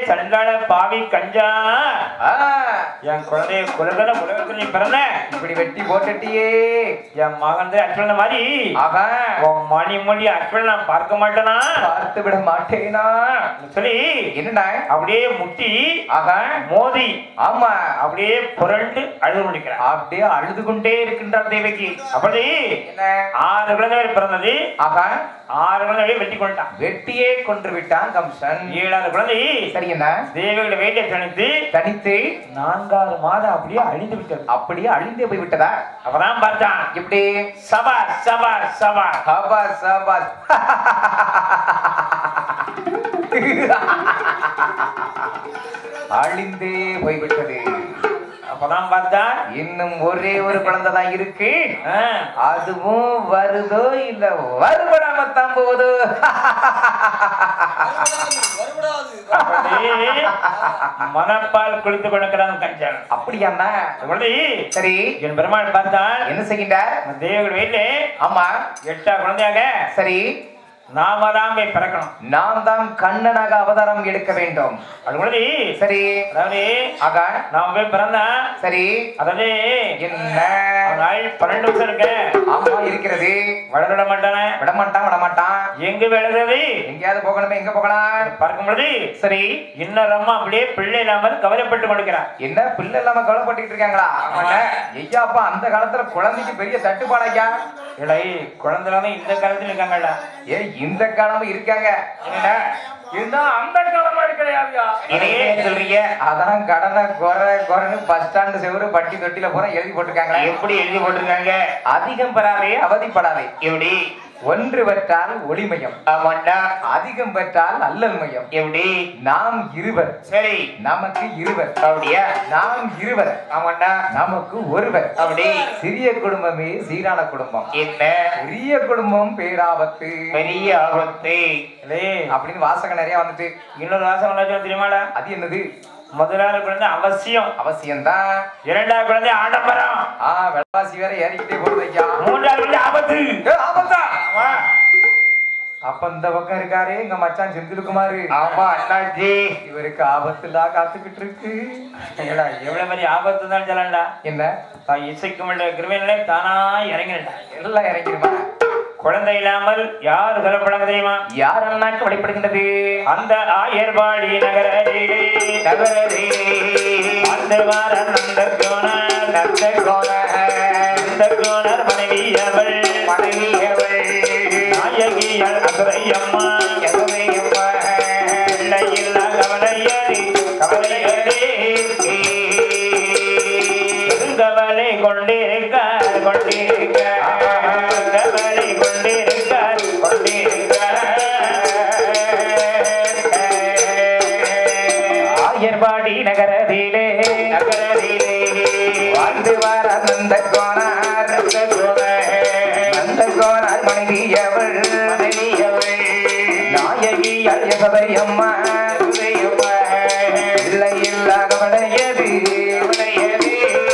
சண்டாள பாவி கஞ்சா ஆ, என் குழந்தைய குலகன உலகத்துல நீ பிறந்த இப்படி வெட்டி போட்டுட்டியே என் மகன் அஸ்வன மாதிரி ஆகா உன் மணி மொழி அஸ்வன் நான் பார்க்க மாட்டேனா பார்த்து விட மாட்டேனா சொல்லி என்னடா அப்படியே முட்டி ஆகா மோதி ஆமா அப்படியே புரண்டு அழுது முடிக்கிறான் அப்படியே அழுது கொண்டே இருக்கின்றார் தேவகி அப்படி என்ன ஆறு குழந்தைகள் பிறந்தது ஆகா ஆறு குழந்தைகளை வெட்டி கொண்டான் வெட்டியே கொன்று விட்டான் கம்சன் ஏழாவது குழந்தை சரி என்ன தேவகளை வேண்டிய தனித்து தனித்து நான்காறு மாதம் அப்படியே அழிந்து விட்டது அப்படியே அழிந்தே போய் விட்டதா அப்பதான் பார்த்தான் எப்படி சபா சபா சபா சாபாஸ் சாபாஸ் அழிந்தே போய்விட்டது அப்பதான் பார்த்தான் இன்னும் ஒரே ஒரு குழந்தை தான் இருக்கு ஆ, அதுவும் வருதோ இல்ல வருபடாம தான் போகுதோ அப்படியே மனப்பால் குளித்து கொண்டிருக்கிறான் கஞ்சன் அப்படியாண்ணா குழந்தை சரி என் பெருமாள் பார்த்தான் என்ன செய்கின்றார் தேவர்கள் வீட்டிலே ஆமா எட்டா குழந்தையாக சரி நாம தான் போய் பிறக்கணும் நாம் தான் கண்ணனாக அவதாரம் எடுக்க வேண்டும் அது குழந்தை சரி அதாவது ஆகா நாம போய் பிறந்தான் சரி அதாவது என்ன நாள் பன்னெண்டு வருஷம் இருக்க ஆமா இருக்கிறது வளர மாட்டானே விடமாட்டான் விடமாட்டான் எங்க விளைறது எங்கேயாவது போகணுமே எங்க போகலாம் பார்க்கும் பொழுது சரி இன்னொரு அம்மா அப்படியே பிள்ளை இல்லாமல் கவலைப்பட்டு கொண்டிருக்கிறார் என்ன பிள்ளை இல்லாம கவலைப்பட்டுக்கிட்டு இருக்காங்களா ஆமாண்ணே. ஐயாப்பா அந்த காலத்துல குழந்தைக்கு பெரிய தட்டுப்பாடையா இல்லை குழந்தைலாம் இந்த காலத்துல இருக்காங்கல்ல ஏ இந்த காலமும் இருக்காங்க என்னடா இதுதான் அந்த காலமா கிடையாதுயா இதையே சொல்றீங்க அதான் கடனை குறை குறைன்னு பஸ் ஸ்டாண்டு செவரு பட்டி தொட்டில பூரா எழுதி போட்டிருக்காங்களா எப்படி எழுதி போட்டிருக்காங்க அதிகம் பெறாதே அவதிப்படாதே எப்படி ஒன்று பெற்றால் ஒளிமயம் ஆமாண்டா அதிகம் பெற்றால் அல்லல் மயம் எப்படி நாம் இருவர் சரி நமக்கு இருவர் அப்படியா நாம் இருவர் ஆமாண்டா நமக்கு ஒருவர் அப்படி சிறிய குடும்பமே சீரான குடும்பம் என்ன பெரிய குடும்பம் பேராபத்து பெரிய ஆபத்து இல்லை அப்படின்னு வாசகம் நிறைய வந்துட்டு இன்னொரு வாசம் என்ன தெரியுமாடா அது என்னது முதலாவது குழந்தை அவசியம் அவசியம்தான் இரண்டாவது குழந்தை ஆடம்பரம் ஆ வெள்ளவாசி வேற ஏறிக்கிட்டே போகுது ஐயா மூன்றாவது குழந்தை ஆபத்து ஏ, ஆபத்தா ஆமா அப்ப இந்த பக்கம் இருக்காரு எங்க மச்சான் செந்தில்குமாரு ஆமா அண்ணாச்சி இவருக்கு ஆபத்துலாம் காத்துக்கிட்டு இருக்கு ஏடா, எவ்வளவு பெரிய ஆபத்து தான் சொல்லண்டா என்ன தான் இசைக்கும் உள்ள கிருமையிலே தானா இறங்கினடா எல்லாம் இறங்கிடுமா குழந்தை இல்லாமல் யார் சொல்லப்படாங்க தெரியுமா யார் அண்ணாக்கு வழிபடுகின்றது அந்த ஆயர்பாடி நகரிலே நகரிலே அந்த வார நந்த கோணர் நந்த கோணர் நந்த கோணர் மனைவி அவள் மனைவி அவள் நாயகியல் அசுரையம்மா அசுரையம்மா பிள்ளையில்லா கவலையறி கவலையறி கவலை கொண்டிருக்கார் கொண்டிருக்கார் கவலை கொண்டிருக்கார் கொண்டிருக்கார் ஆயர்பாடி நகரதிலே நகரதிலே வாழ்ந்து வர நந்த கோனார் நந்த கோணர் நந்த கோனார் மனைவி அவள் மனைவி அவள் நாயகி அழகதை அம்மா அசுரையம்மா இல்லை இல்லாதவடையது கவலையறி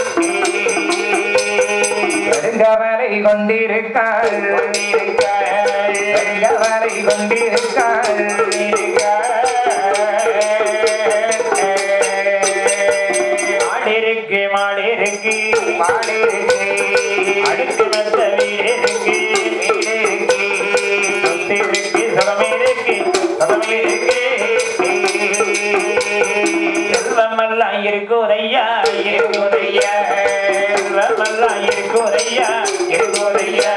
பெருங்கவலை கொண்டிருக்காள் கொண்டிருக்கார் பெருங்கவலை கொண்டிருக்காள் மாடிருக்கு மாடிருக்கு மாடிருக்கு அடுத்து வந்த வீடிருக்கு வீடிருக்கு சொத்திருக்கு சுகமிருக்கு சுகமிருக்கு செல்வமெல்லாம் இருக்குதையா இருக்குதையா செல்வமெல்லாம் இருக்குதையா இருக்குதையா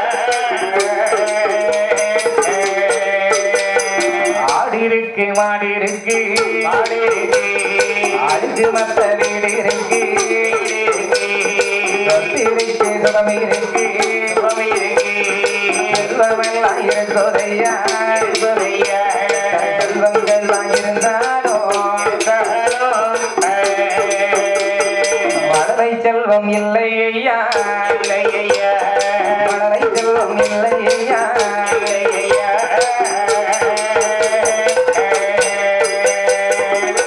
ஆடிருக்கு மாடிருக்கு மாடிருக்கு அடுத்து மத்த வீடு இருக்கு சொத்திருக்கு சுகம் இருக்கு செல்வமெல்லாம் இருக்குதையா செல்வங்கள்லாம் இருந்தாலும் மழலை செல்வம் இல்லை ஐயா மழலை செல்வம் இல்லை ஐயா அங்கே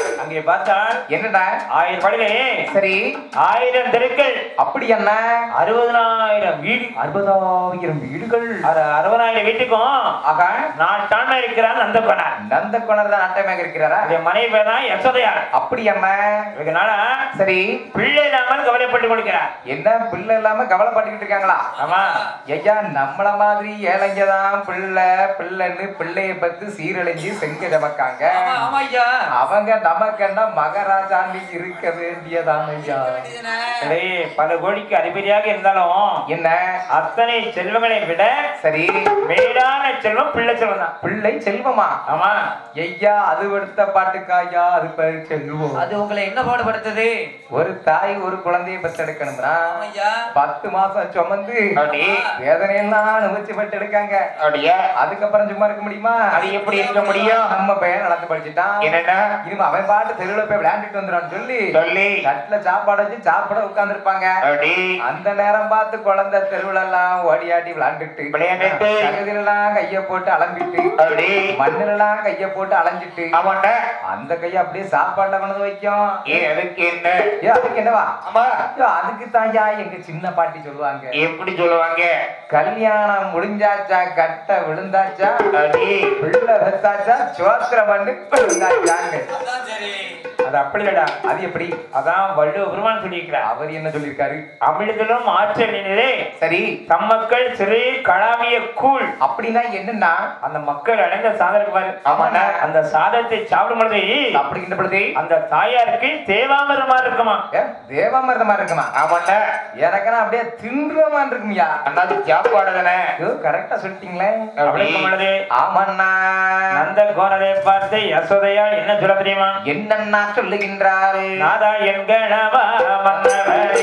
பார்த்தால் என்னடா ஆயிரம் படிலே சரி ஆயிரம் தெருக்கள் அப்படி என்ன அறுபதனாயிரம் வீடு அறுபதாயிரம் வீடுகள் அது அறுபதாயிரம் வீட்டுக்கும் ஆகா நாட்டாண்மை இருக்கிறான் நந்தகோனார் நந்த கொணர் தான் நாட்டமாக இருக்கிறாரா அவருடைய மனைவி பேர் தான் யசோதையார் அப்படி என்ன இதனால சரி பிள்ளை இல்லாமல் கவலைப்பட்டு கொடுக்கிறார் என்ன பிள்ளை இல்லாம கவலைப்பட்டுக்கிட்டு இருக்காங்களா ஆமா ஐயா நம்மள மாதிரி ஏழைங்க தான் பிள்ளை பிள்ளைன்னு பிள்ளைய பத்தி சீரழிஞ்சு செங்க நமக்காங்க ஆமா ஆமா ஐயா அவங்க நமக்கென்ன மகாராஜாண்டி இருக்க வேண்டியதான் ஐயா டேய், பல கோடிக்கு அதிபதியாக இருந்தாலும் என்ன அத்தனை செல்வங்களை விட சரி மேலான செல்வம் பிள்ளை செல்வம் தான் பிள்ளை செல்வமா ஆமா ஐயா அது எடுத்த பாட்டுக்காயா அது பேர் செல்வம் அது உங்களை என்ன பாடுபடுத்தது ஒரு தாய் ஒரு குழந்தையை பெற்றெடுக்கணும்னா ஆமா ஐயா பத்து மாசம் சுமந்து அப்படி வேதனையெல்லாம் அனுபவிச்சு பெற்றெடுக்காங்க அப்படியா அதுக்கப்புறம் சும்மா இருக்க முடியுமா அது எப்படி இருக்க முடியும் நம்ம பையன் நடந்து படிச்சுட்டான் என்னன்னா இனிமே அவன் பாட்டு தெருவுல போய் விளையாண்டுட்டு வந்துடான்னு சொல்லி சொல்லி தட்டுல சாப்பாடு வச்சு சாப்பிட உட்கார்ந்துருப்பாங்க அப்படி அந்த நேரம் பார்த்து குழந்தை தெருவுல எல்லாம் ஓடியாடி விளையாண்டுட்டு விளையாண்டுட்டு. சகதியில எல்லாம் கைய போட்டு அலம்பிட்டு அப்படி மண்ணுல எல்லாம் கைய போட்டு அலைஞ்சிட்டு ஆமாண்டா அந்த கைய அப்படியே சாப்பாடுல கொண்டு வந்து வைக்கும் ஏன் அதுக்கு என்ன ஏ அதுக்கு என்னவா ஆமா ஐயோ, அதுக்கு தாயா எங்க சின்ன பாட்டி சொல்லுவாங்க எப்படி சொல்லுவாங்க கல்யாணம் முடிஞ்சாச்சா கட்ட விழுந்தாச்சா அப்படி பிள்ளை வெத்தாச்சா சோத்திர பண்ணு விழுந்தாச்சான்னு அதான் சரி அது அப்படி இல்லடா அது எப்படி அதான் வள்ளுவ பெருமான் சொல்லியிருக்கிறார் அவர் என்ன சொல்லியிருக்காரு அமிழ்திலும் ஆற்றல் நினைவே சரி தம்மக்கள் சிறு களாவிய கூழ் அப்படின்னா என்னன்னா அந்த மக்கள் அடைந்த சாதத்துக்கு பாரு ஆமாண்ணா. அந்த சாதத்தை சாப்பிடும் பொழுது அப்படிங்கிற பொழுது அந்த தாயாருக்கு தேவாமிரமா இருக்குமா ஏ, தேவாமிர்தமா இருக்குமா ஆமாண்டா எனக்குன்னா அப்படியே தின்றமா இருக்குமியா அண்ணாது சாப்பாடு தானே ஐயோ கரெக்டா சொல்லிட்டீங்களே அப்படி இருக்கும் பொழுது ஆமாண்ணா நந்த கோணரை பார்த்து யசோதையா என்ன சொல்ல தெரியுமா என்னன்னா சொல்லுகின்றாள் நாதா என்கணவா மன்னவரே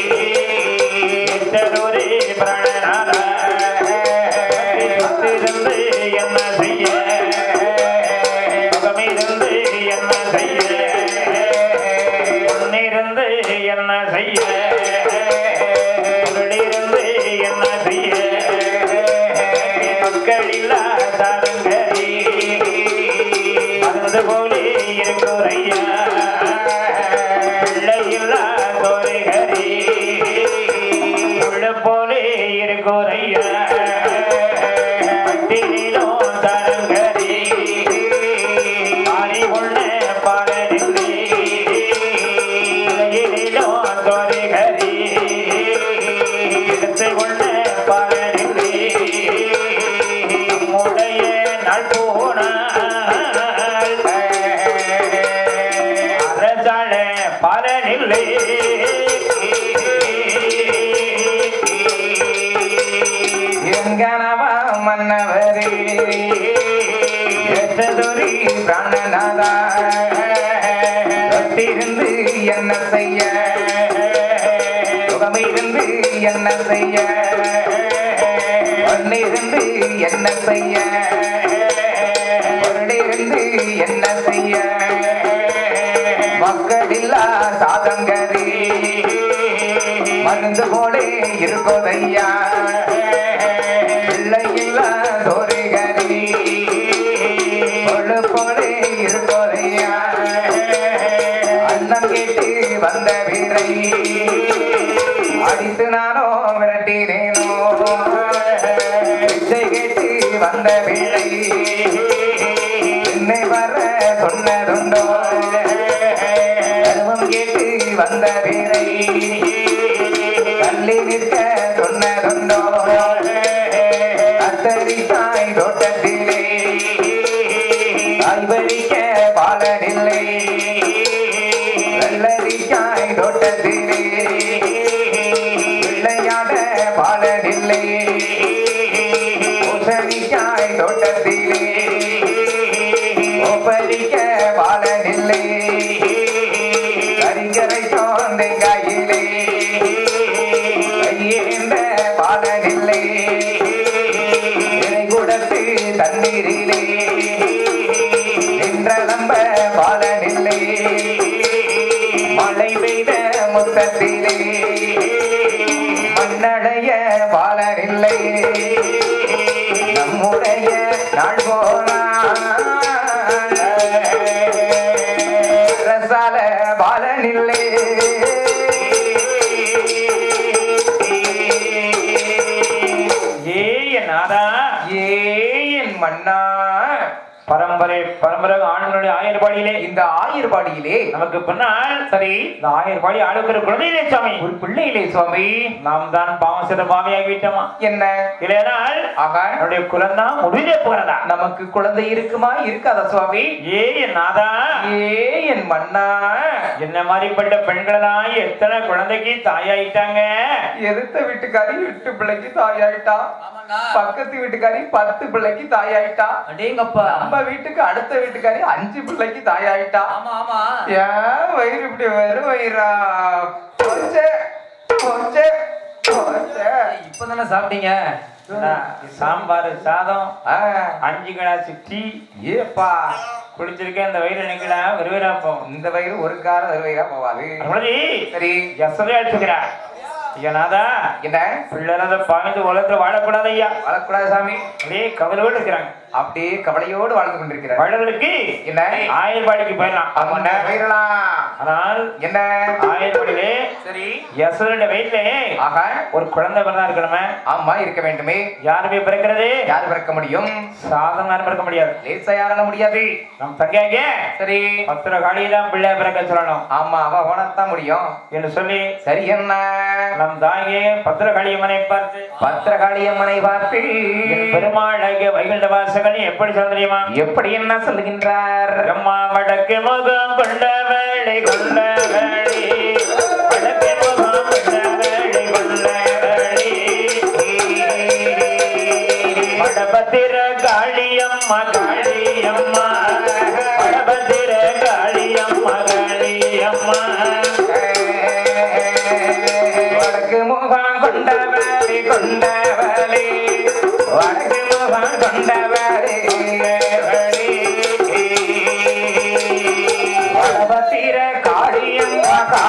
எத்தனூரே பிராணநாதா பத்திருந்து என்ன செய்ய முகமிருந்து என்ன செய்ய பொன்னிருந்து என்ன செய்ய பொருளிருந்து என்ன செய்ய மக்களில்லா சாதங்கரி மருந்து போலே இருக்குறையா பிள்ளையில்லா கோரிகரி உள்ள போலே இருக்குறையா பட்டினிலோ தரங்கரி பாரி உள்ள பாலனில்லை இலையிலோ கோரிகரி இடத்தை உள்ள பாலனில்லை நம்முடைய நாள் போனால் அரசாள பலனில்லை எங்கனவா மன்னவரே எத்ததொரு பிராணநாதா இருந்து என்ன செய்ய சுகமிருந்து என்ன செய்ய பண்ணிருந்து என்ன செய்ய பொருளிருந்து என்ன செய்ய மக்களில்லா சாதங்கரி மருந்து போலே இருப்பதையா பிள்ளையில்லா தோரிகரி பொழு போலே இருப்பதையா அண்ணன் கேட்டு வந்த வீரை அடித்து நானோ விரட்டினேனோ பிச்சை கேட்டு வந்த வீரை என்னை வர சொன்னதுண்டோ கருமம் கேட்டு வந்த வீரை தள்ளி நிற்க சொன்னதுண்டோ கத்தரிக்காய் தோட்டத்திலே காய்பறிக்க பாலனில்லை வெள்ளரிக்காய் தோட்டத்திலே விளையாட பாலனில்லை பூசணிக்காய் தோட்டத்திலே ஒப்பரிக்க பாலனில்லை கரிகரை சோந்தைங்காயிலே கையேந்த பாலனில்லை குடத்து தண்ணீரிலே நின்றளம்ப பாலனில்லை மழை பெய்த முத்தத்திலே மண்ணடைய பாலனில்லை நம்முடைய நாள் போனால் என்றால பாலனில்லே ஏ என் நாதா ஏ என் மன்னா பரம்பரை பரம்பரை ஆண்களுடைய ஆயர்பாடியிலே இந்த ஆயர்பாடியிலே நமக்கு பின்னால் சரி இந்த ஆயர்பாடி ஆளுக்கிற குழந்தையிலே சுவாமி ஒரு பிள்ளையிலே சுவாமி நாம் தான் பாவம் செய்த பாவியாகி விட்டோமா என்ன இல்லையானால் ஆகா என்னுடைய குலந்தான் முடிவே போறதா நமக்கு குழந்தை இருக்குமா இருக்காதா சுவாமி ஏ என் நாதா ஏ என் மன்னா என்ன மாதிரிப்பட்ட பெண்களெல்லாம் எத்தனை குழந்தைக்கு தாயாயிட்டாங்க எதிர்த்த வீட்டுக்காரி எட்டு பிள்ளைக்கு தாயாயிட்டா ஆமாண்ணா பக்கத்து வீட்டுக்காரி பத்து பிள்ளைக்கு தாயாயிட்டா அடேங்கப்பா நம்ம வீட்டுக்கு அடுத்த வீட்டுக்காரி அஞ்சு பிள்ளைக்கு தாயாயிட்டா ஆமா ஆமா ஏன் வயிறு இப்படி வெறும் வயிறா போச்சே போச்சே போச்சே இப்பதானே சாப்பிட்டீங்க என்ன, சாம்பார் சாதம் ஆ, அஞ்சு கிளாஸ் டீ ஏப்பா குடிச்சிருக்கேன் இந்த வயிறு நிக்கல விறுவிறா போகும் இந்த வயிறு ஒரு காரம் ஒரு வயிறா போவாது அவ்வளவு சரி எசலே அடிச்சுக்கிறா ஐயா நாதா என்ன பிள்ளைறத பாய்ந்து உலகத்துல வாழக்கூடாது ஐயா வளக்கூடாது சாமி அப்படியே கவலையோடு இருக்கிறாங்க அப்படியே கவலையோடு வாழ்ந்து கொண்டிருக்கிறார் வள்ளலுக்கு என்ன ஆயர்பாடிக்கு போயிடலாம் ஆமாண்ணா வயிறலாம் ஆனால் என்ன ஆயர்பாடியிலே சரி யசோடைய வயிற்றுல ஆகா ஒரு குழந்தை பிறந்தா இருக்கணுமே ஆமா இருக்க வேண்டுமே யாருமே பிறக்கிறது யார் பிறக்க முடியும் சாதம் யாரும் பிறக்க முடியாது லேசா யாரால முடியாது நம் தங்கையாக சரி பத்திர காளியெல்லாம் பிள்ளை பிறக்க சொல்லணும் ஆமா அவ ஓனத்தான் முடியும் என்று சொல்லி சரி என்ன நம் தாயே பத்திர காளியம்மனை பார்த்து பத்திரகாளியம்மனை பார்த்து என் பெருமாளாகிய வைகுண்ட வாசகன் எப்படி சொல்ல தெரியுமா எப்படி என்ன சொல்லுகின்றார் அம்மா வடக்கு முகம் கொண்ட வேளை கொண்ட வேளை வடக்கு முகம் கொண்ட வேளை கொண்ட வேளை வடபத்திர காளியம்மா காளியம்மா வடபத்திர காளியம்மா காளியம்மா வடக்கு முகம் கொண்டவளே கொண்டவளே வடக்கு முகம் கொண்டவளே வடபத்திர காளியம்மா